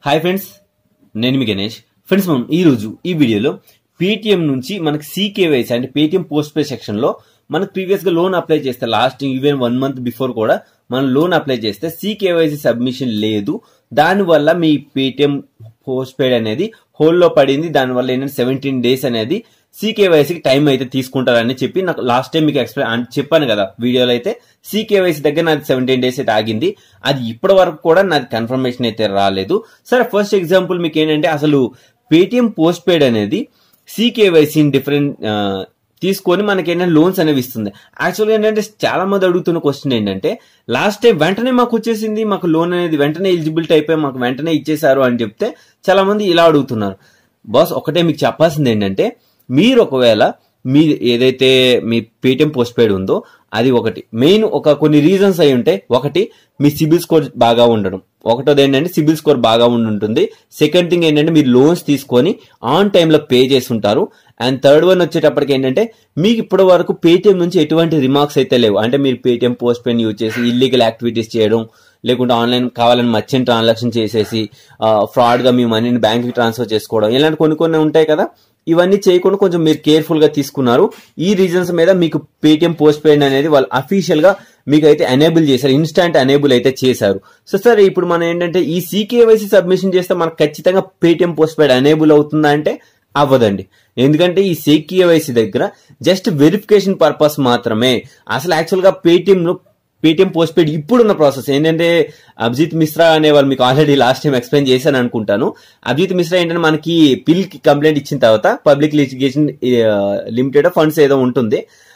hi friends నేను మీ Ganesh friends మనం ఈ రోజు ఈ వీడియోలో పేటిఎం నుంచి మనకి సీకేవైసీ అంటే పేటిఎం పోస్ట్ పే సెక్షన్ లో మనకు ప్రీవియస్ గా లోన్ అప్లై చేస్తే last even one month before కూడా మనం లోన్ అప్లై చేస్తే సీకేవైసీ సబ్మిషన్ లేదు దానివల్ల మీ పేటిఎం పోస్ట్ పేడ్ అనేది హోల్లో పడింది దానివల్ల ఏంటంటే సెవెంటీన్ డేస్ అనేది సీకేవైసీకి టైం అయితే తీసుకుంటారని చెప్పి నాకు లాస్ట్ టైం మీకు ఎక్స్ప్లెయిన్ చెప్పాను కదా వీడియోలో అయితే సీకేవైసీ దగ్గర నాది సెవెంటీన్ డేస్ అయితే ఆగింది అది ఇప్పటి వరకు కూడా నాది కన్ఫర్మేషన్ అయితే రాలేదు సరే ఫస్ట్ ఎగ్జాంపుల్ మీకు ఏంటంటే అసలు పేటిఎం పోస్ట్ పేడ్ అనేది సీకేవైసీ డిఫరెంట్ తీసుకొని మనకి ఏంటంటే లోన్స్ అనేవి ఇస్తుంది యాక్చువల్గా ఏంటంటే చాలా మంది అడుగుతున్న క్వశ్చన్ ఏంటంటే లాస్ట్ టైం వెంటనే మాకు వచ్చేసింది మాకు లోన్ అనేది వెంటనే ఎలిజిబిలిటీ అయిపోయి మాకు వెంటనే ఇచ్చేసారు అని చెప్తే చాలా మంది ఇలా అడుగుతున్నారు బాస్ ఒకటే మీకు చెప్పాల్సింది ఏంటంటే మీరు ఒకవేళ మీ ఏదైతే మీ పేటిఎం పోస్ట్ పెయిడ్ ఉందో అది ఒకటి మెయిన్ ఒక కొన్ని రీజన్స్ అయి ఉంటాయి ఒకటి మీ సిబిల్ స్కోర్ బాగా ఉండడం ఒకటోది ఏంటంటే సిబిల్ స్కోర్ బాగా ఉండి ఉంటుంది సెకండ్ థింగ్ ఏంటంటే మీరు లోన్స్ తీసుకొని ఆన్ టైంలో పే చేసి ఉంటారు అండ్ థర్డ్ వన్ వచ్చేటప్పటికి ఏంటంటే మీకు ఇప్పటి వరకు పేటిఎం నుంచి ఎటువంటి రిమార్క్స్ అయితే లేవు అంటే మీరు పేటిఎం పోస్ట్ పెయిన్ యూజ్ చేసి ఇల్లీగల్ యాక్టివిటీస్ చేయడం లేకుంటే ఆన్లైన్ కావాలని మర్చెంట్ ట్రాన్సాక్షన్ చేసేసి ఫ్రాడ్ గా మీ మనీని బ్యాంక్కి ట్రాన్స్ఫర్ చేసుకోవడం ఇలాంటి కొన్ని కొన్ని ఉంటాయి కదా ఇవన్నీ చేయకుండా కొంచెం మీరు కేర్ఫుల్ గా తీసుకున్నారు ఈ రీజన్స్ మీద మీకు పేటిఎం పోస్ట్ పెయిడ్ అనేది వాళ్ళు అఫీషియల్ గా మీకు అయితే ఎనేబుల్ చేశారు ఇన్స్టాంట్ ఎనేబుల్ అయితే చేశారు సో సార్ ఇప్పుడు మనం ఏంటంటే ఈ సీకేవైసీ సబ్మిషన్ చేస్తే మనకు ఖచ్చితంగా పేటిఎం పోస్ట్ పెయిడ్ ఎనేబుల్ అవుతుందా అంటే అవ్వదండి ఎందుకంటే ఈ సీకేవైసీ దగ్గర జస్ట్ వెరిఫికేషన్ పర్పస్ మాత్రమే అసలు యాక్చువల్ గా పేటిఎం లో పేటిఎం పోస్ట్ పెయిడ్ ఇప్పుడున్న ప్రాసెస్ ఏంటంటే అభిజిత్ మిశ్రా అనే వాళ్ళు మీకు ఆల్రెడీ లాస్ట్ టైం ఎక్స్ప్లెయిన్ చేశాను అనుకుంటాను అభిజిత్ మిశ్రా ఏంటంటే మనకి పిల్ కి కంప్లైంట్ ఇచ్చిన తర్వాత పబ్లిక్ లిటిగేషన్ లిమిటెడ్ ఫండ్స్ ఏదో ఉంటుంది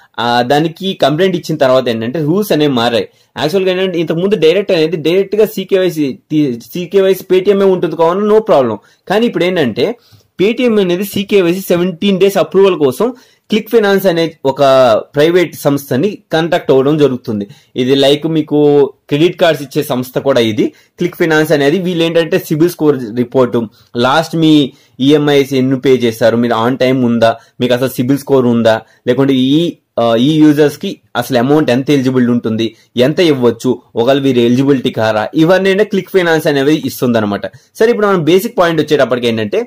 దానికి కంప్లైంట్ ఇచ్చిన తర్వాత ఏంటంటే రూల్స్ అనేవి మారాయి యాక్చువల్గా ఏంటంటే ఇంతకు ముందు డైరెక్ట్ అనేది డైరెక్ట్ గా సీకేవైసీ సీకేవైసీ పేటిఎంఏ ఉంటుంది కావాలి నో ప్రాబ్లం కానీ ఇప్పుడు ఏంటంటే పేటిఎం అనేది సీకేవైసీ సెవెంటీన్ డేస్ అప్రూవల్ కోసం క్లిక్ ఫైనాన్స్ అనే ఒక ప్రైవేట్ సంస్థని కాంటాక్ట్ అవ్వడం జరుగుతుంది ఇది లైక్ మీకు క్రెడిట్ కార్డ్స్ ఇచ్చే సంస్థ కూడా ఇది క్లిక్ ఫైనాన్స్ అనేది వీళ్ళు ఏంటంటే సిబిల్ స్కోర్ రిపోర్టు లాస్ట్ మీ ఈఎంఐస్ ఎన్ని పే చేశారు మీరు ఆన్ టైం ఉందా మీకు అసలు సిబిల్ స్కోర్ ఉందా లేకుంటే ఈ ఈ యూజర్స్ కి అసలు అమౌంట్ ఎంత ఎలిజిబిలిటీ ఉంటుంది ఎంత ఇవ్వచ్చు ఒకవేళ వీరు ఎలిజిబిలిటీ కారా ఇవన్నీ క్లిక్ ఫైనాన్స్ అనేది ఇస్తుంది అనమాట సరే ఇప్పుడు మనం బేసిక్ పాయింట్ వచ్చేటప్పటికి ఏంటంటే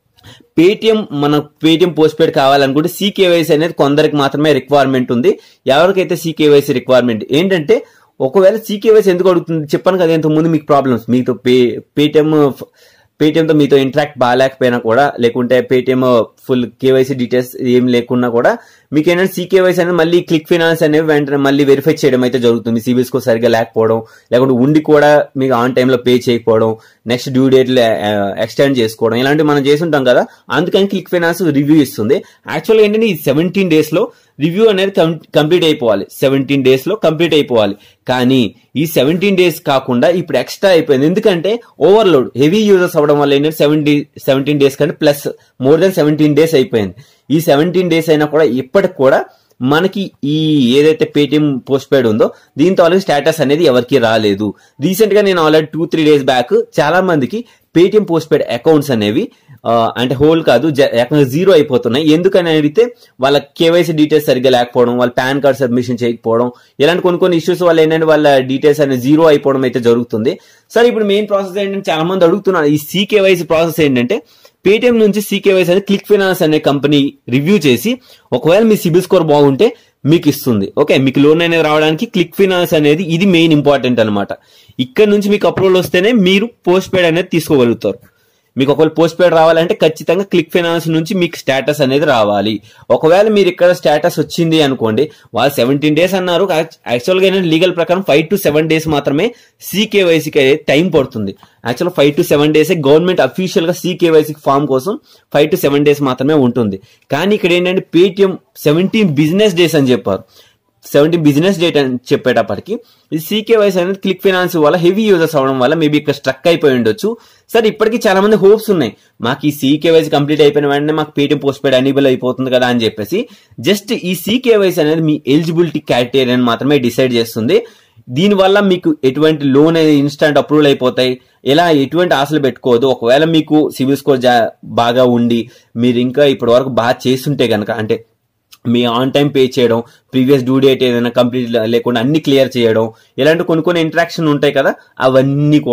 పేటిఎం మన పేటిఎం పోస్ట్ పెయిడ్ కావాలనుకుంటే సీకేవైసీ అనేది కొందరికి మాత్రమే రిక్వైర్మెంట్ ఉంది ఎవరికైతే సీకేవైసీ రిక్వైర్మెంట్ ఏంటంటే ఒకవేళ సీకేవైసీ ఎందుకు అడుగుతుంది చెప్పాను కదా ఇంతకుముందు మీకు ప్రాబ్లమ్స్ మీతో పే పేటిఎం పేటిఎంతో మీతో ఇంటరాక్ట్ బాగాలేకపోయినా కూడా లేకుంటే పేటిఎం ఫుల్ కేవైసీ డీటెయిల్స్ ఏం లేకున్నా కూడా మీకు ఏంటంటే సీకేవైసీ అనేది మళ్ళీ క్లిక్ ఫైనాన్స్ అనేవి వెంటనే మళ్ళీ వెరిఫై చేయడం అయితే జరుగుతుంది సిబిల్ స్కోర్ సరిగ్గా లేకపోవడం లేకుంటే ఉండి కూడా మీకు ఆన్ టైంలో పే చేయకపోవడం నెక్స్ట్ డ్యూ డేట్ ఎక్స్టెండ్ చేసుకోవడం ఇలాంటివి మనం చేసి ఉంటాం కదా అందుకని క్లిక్ ఫైనాన్స్ రివ్యూ ఇస్తుంది యాక్చువల్గా ఏంటంటే ఈ సెవెంటీన్ డేస్ లో రివ్యూ అనేది కంప్లీట్ అయిపోవాలి సెవెంటీన్ డేస్ లో కంప్లీట్ అయిపోవాలి కానీ ఈ సెవెంటీన్ డేస్ కాకుండా ఇప్పుడు ఎక్స్ట్రా అయిపోయింది ఎందుకంటే ఓవర్లోడ్ హెవీ యూజర్స్ అవ్వడం వల్ల ఏంటంటే సెవెంటీ సెవెంటీన్ డేస్ కంటే plus more than seventeen days అయిపోయింది ఈ సెవెంటీన్ డేస్ అయినా కూడా ఇప్పటికి కూడా మనకి ఈ ఏదైతే పేటిఎం పోస్ట్ పెయిడ్ ఉందో దీంతో వాళ్ళకి స్టేటస్ అనేది ఎవరికి రాలేదు రీసెంట్ గా నేను already two three days back చాలా మందికి పేటిఎం పోస్ట్ పెయిడ్ అకౌంట్స్ అనేవి అంటే హోల్ కాదు జీరో అయిపోతున్నాయి ఎందుకని అడిగితే వాళ్ళ కేవైసీ డీటెయిల్స్ సరిగ్గా లేకపోవడం వాళ్ళ పాన్ కార్డ్ సబ్మిషన్ చేయకపోవడం ఇలాంటి కొన్ని కొన్ని ఇష్యూస్ వల్ల ఏంటంటే వాళ్ళ డీటెయిల్స్ అనేది జీరో అయిపోవడం అయితే జరుగుతుంది సరే ఇప్పుడు మెయిన్ ప్రాసెస్ ఏంటంటే చాలా మంది అడుగుతున్నారు ఈ సీకేవైసీ ప్రాసెస్ ఏంటంటే పేటిఎం నుంచి సీకేవైసీ అనేది క్లిక్ ఫైనాన్స్ అనే కంపెనీ రివ్యూ చేసి ఒకవేళ మీ సిబిల్ స్కోర్ బాగుంటే మీకు ఇస్తుంది ఓకే మీకు లోన్ అనేది రావడానికి క్లిక్ ఫైనాన్స్ అనేది ఇది మెయిన్ ఇంపార్టెంట్ అనమాట ఇక్కడ నుంచి మీకు అప్రూవల్ వస్తేనే మీరు పోస్ట్ పెయిడ్ అనేది తీసుకోగలుగుతారు మీకు ఒకవేళ పోస్ట్ పెయిడ్ రావాలంటే ఖచ్చితంగా క్లిక్ ఫైనాన్స్ నుంచి మీకు స్టేటస్ అనేది రావాలి ఒకవేళ మీరు ఇక్కడ స్టేటస్ వచ్చింది అనుకోండి వాళ్ళు సెవెంటీన్ డేస్ అన్నారు యాక్చువల్గా ఏంటంటే లీగల్ ప్రకారం ఫైవ్ టు సెవెన్ డేస్ మాత్రమే సీకేవైసీకి టైం పడుతుంది actual five to seven days government official గా సీకేవైసీ ఫామ్ కోసం ఫైవ్ టు సెవెన్ డేస్ మాత్రమే ఉంటుంది కానీ ఇక్కడ ఏంటంటే పేటిఎం సెవెంటీన్ బిజినెస్ డేస్ అని చెప్పారు సెవెంటీ బిజినెస్ డేట్ అని చెప్పేటప్పటికి ఈ సీకేవైస్ అనేది క్లిక్ ఫైనాన్స్ వల్ల హెవీ యూజర్స్ అవడం వల్ల మేబీ ఇక్కడ స్ట్రక్ అయిపోయి ఉండొచ్చు సరే ఇప్పటికీ చాలా మంది హోప్స్ ఉన్నాయి మాకు ఈ సీకేవైసీ కంప్లీట్ అయిపోయిన వెంటనే మాకు పేటిఎం పోస్ట్ పెయిడ్ ఎనేబుల్ అయిపోతుంది కదా అని చెప్పేసి జస్ట్ ఈ సీకేవైస్ అనేది మీ ఎలిజిబిలిటీ క్రైటీరియాని మాత్రమే డిసైడ్ చేస్తుంది దీనివల్ల మీకు ఎటువంటి లోన్ ఇన్స్టాంట్ అప్రూవల్ అయిపోతాయి ఇలా ఎటువంటి ఆశలు పెట్టుకోవద్దు ఒకవేళ మీకు సివిల్ స్కోర్ బాగా ఉండి మీరు ఇంకా ఇప్పటి వరకు బాగా చేస్తుంటే గనక అంటే మీ ఆన్ టైం పే చేయడం ప్రీవియస్ డ్యూ డేట్ ఏదైనా కంప్లీట్ లేకుండా అన్ని క్లియర్ చేయడం ఇలాంటి కొన్ని కొన్ని ఇంటరాక్షన్ ఉంటాయి కదా అవన్నీ కూడా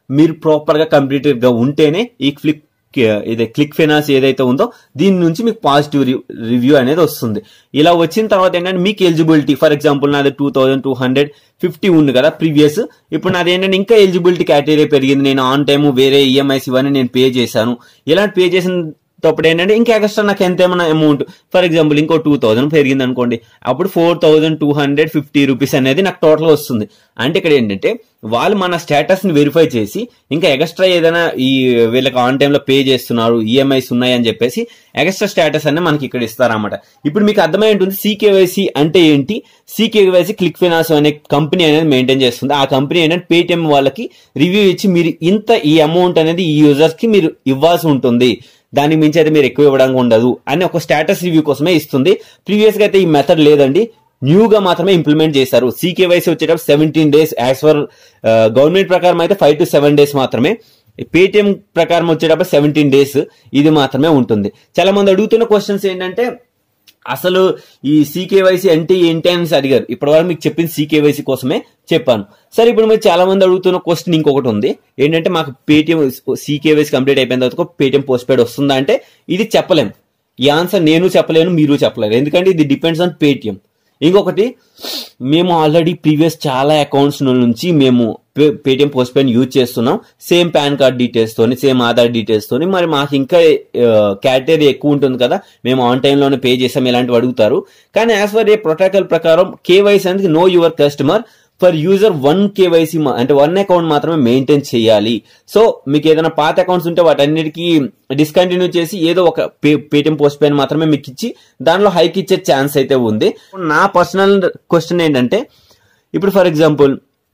మీరు ప్రాపర్ గా కంప్లీటెడ్ గా ఉంటేనే ఈ క్లిక్ ఇదే క్లిక్ ఫైనాన్స్ ఏదైతే ఉందో దీని నుంచి మీకు పాజిటివ్ రివ్యూ అనేది వస్తుంది ఇలా వచ్చిన తర్వాత ఏంటంటే మీకు ఎలిజిబిలిటీ ఫర్ ఎగ్జాంపుల్ నాది two thousand two hundred fifty ఉంది కదా ప్రీవియస్ ఇప్పుడు నాది ఏంటంటే ఇంకా ఎలిజిబిలిటీ కేటగిరీ పెరిగింది నేను ఆన్ టైం వేరే ఈఎంఐస్ ఇవన్నీ నేను పే చేశాను ఇలాంటి పే చేసిన అప్పుడు ఏంటంటే ఇంకా ఎక్స్ట్రా నాకు ఎంత ఏమైనా అమౌంట్ ఫర్ ఎగ్జాంపుల్ ఇంకో టూ థౌసండ్ పెరిగింది అనుకోండి అప్పుడు four thousand two hundred fifty rupees అనేది నాకు టోటల్ వస్తుంది అంటే ఇక్కడ ఏంటంటే వాళ్ళు మన స్టేటస్ ని వెరిఫై చేసి ఇంకా ఎక్స్ట్రా ఏదైనా ఈ వీళ్ళకి ఆన్ టైంలో పే చేస్తున్నారు ఈఎంఐస్ ఉన్నాయి అని చెప్పేసి ఎక్స్ట్రా స్టేటస్ అనే మనకి ఇక్కడ ఇస్తారన్నమాట ఇప్పుడు మీకు అర్థమై ఉంటుంది సీకేవైసీ అంటే ఏంటి సీకేవైసీ క్లిక్ ఫైనాన్స్ అనే కంపెనీ అనేది మెయింటైన్ చేస్తుంది ఆ కంపెనీ ఏంటంటే పేటిఎం వాళ్ళకి రివ్యూ ఇచ్చి మీరు ఇంత ఈ అమౌంట్ అనేది ఈ యూజర్స్ కి మీరు ఇవ్వాల్సి ఉంటుంది దానికి మించి అయితే మీరు ఎక్కువ ఇవ్వడానికి ఉండదు అని ఒక స్టేటస్ రివ్యూ కోసమే ఇస్తుంది ప్రీవియస్ గా అయితే ఈ మెథడ్ లేదండి న్యూగా మాత్రమే ఇంప్లిమెంట్ చేశారు సీకేవైసీ వచ్చేటప్పుడు seventeen days as per government ప్రకారం అయితే ఫైవ్ టు సెవెన్ డేస్ మాత్రమే పేటిఎం ప్రకారం వచ్చేటప్పుడు సెవెంటీన్ డేస్ ఇది మాత్రమే ఉంటుంది చాలా మంది అడుగుతున్న క్వశ్చన్స్ ఏంటంటే అసలు ఈ సీకేవైసీ అంటే ఏంటి అని అడిగారు ఇప్పటివరకు మీకు చెప్పింది సీకేవైసీ కోసమే చెప్పాను సరే ఇప్పుడు మీరు చాలా మంది అడుగుతున్న క్వశ్చన్ ఇంకొకటి ఉంది ఏంటంటే మాకు పేటిఎం సీకేవైసీ కంప్లీట్ అయిపోయిన తర్వాత పేటిఎం పోస్ట్ పెయిడ్ వస్తుందా అంటే ఇది చెప్పలేం ఈ ఆన్సర్ నేను చెప్పలేను మీరు చెప్పలేరు ఎందుకంటే ఇది డిపెండ్స్ ఆన్ పేటిఎం ఇంకొకటి మేము ఆల్రెడీ ప్రీవియస్ చాలా అకౌంట్స్ నుంచి మేము పేటిఎం పోస్ట్ పెయిన్ యూజ్ చేస్తున్నాం సేమ్ పాన్ కార్డ్ డీటెయిల్స్ తోని సేమ్ ఆధార్ డీటెయిల్స్ తోని మరి మాకు ఇంకా కేటగిరీ ఎక్కువ ఉంటుంది కదా మేము ఆన్ టైంలోనే పే చేసాం ఇలాంటివి అడుగుతారు కానీ యాజ్ పర్ ఏ ప్రోటోకాల్ ప్రకారం కేవైసీ అనేది know your customer for user one KYC అంటే వన్ అకౌంట్ మాత్రమే మెయింటైన్ చేయాలి సో మీకు ఏదైనా పాత అకౌంట్స్ ఉంటే వాటన్నిటికీ డిస్కంటిన్యూ చేసి ఏదో ఒక పేటిఎం పోస్ట్ పేన్ మాత్రమే మీకు ఇచ్చి దానిలో హైక్ ఇచ్చే ఛాన్స్ అయితే ఉంది నా పర్సనల్ క్వశ్చన్ ఏంటంటే ఇప్పుడు ఫర్ ఎగ్జాంపుల్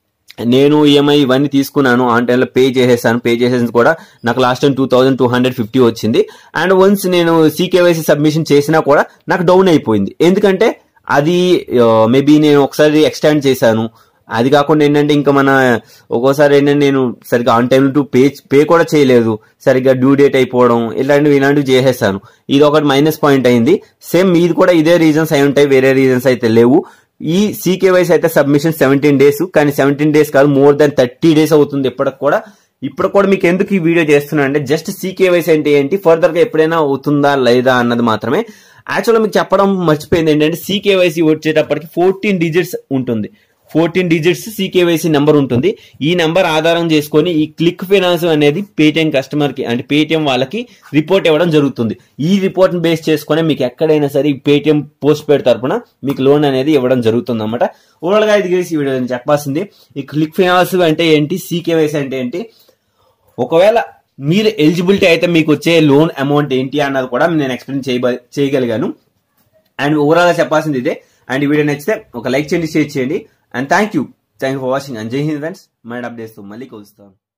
నేను ఈఎంఐ ఇవన్నీ తీసుకున్నాను ఆన్ టైంలో పే చేసేసాను పే చేసేసి కూడా నాకు last time two thousand two hundred fifty వచ్చింది అండ్ వన్స్ నేను సీకేవైసీ సబ్మిషన్ చేసినా కూడా నాకు డౌన్ అయిపోయింది ఎందుకంటే అది మేబీ నేను ఒకసారి ఎక్స్టెండ్ చేశాను అది కాకుండా ఏంటంటే ఇంకా మన ఒక్కోసారి ఏంటంటే నేను సరిగ్గా on time to pay pay కూడా చేయలేదు సరిగ్గా డ్యూ డేట్ అయిపోవడం ఇలాంటివి ఇలాంటివి చేసేసాను ఇది ఒకటి మైనస్ పాయింట్ అయింది సేమ్ మీది కూడా ఇదే రీజన్స్ అయి ఉంటాయి వేరే రీజన్స్ అయితే లేవు ఈ సీకేవైస్ అయితే సబ్మిషన్ సెవెంటీన్ డేస్ కానీ సెవెంటీన్ డేస్ కాదు మోర్ దాన్ థర్టీ డేస్ అవుతుంది ఇప్పటికి కూడా ఇప్పుడు కూడా మీకు ఎందుకు ఈ వీడియో చేస్తున్నా అంటే జస్ట్ సీకేవైస్ అంటే ఏంటి ఫర్దర్ గా ఎప్పుడైనా అవుతుందా లేదా అన్నది మాత్రమే యాక్చువల్గా మీకు చెప్పడం మర్చిపోయింది ఏంటంటే సీకేవైసీ వచ్చేటప్పటికి ఫోర్టీన్ డిజిట్స్ ఉంటుంది ఫోర్టీన్ డిజిట్స్ సీకేవైసీ నెంబర్ ఉంటుంది ఈ నెంబర్ ఆధారం చేసుకొని ఈ క్లిక్ ఫైనాన్స్ అనేది పేటిఎం కస్టమర్ కి అంటే పేటిఎం వాళ్ళకి రిపోర్ట్ ఇవ్వడం జరుగుతుంది ఈ రిపోర్ట్ ని బేస్ చేసుకొని మీకు ఎక్కడైనా సరే ఈ పేటిఎం పోస్ట్ పేడ్ తరపున మీకు లోన్ అనేది ఇవ్వడం జరుగుతుంది అనమాట ఓవరాల్ గా ఇది ఈ వీడియో నేను చెప్పాల్సింది ఈ క్లిక్ ఫైనాన్స్ అంటే ఏంటి సీకేవైసీ అంటే ఏంటి ఒకవేళ మీరు ఎలిజిబిలిటీ అయితే మీకు వచ్చే లోన్ అమౌంట్ ఏంటి అన్నది కూడా నేను ఎక్స్ప్లెయిన్ చేయగలిగాను అండ్ ఓవరాల్ గా చెప్పాల్సింది ఇదే అండ్ ఈ వీడియో నచ్చితే ఒక లైక్ చేయండి షేర్ చేయండి and thank you thank you for watching and జై హింద్ ఫ్రెండ్స్ మైండ్ అప్డేట్స్ మళ్ళీ కలుస్తాను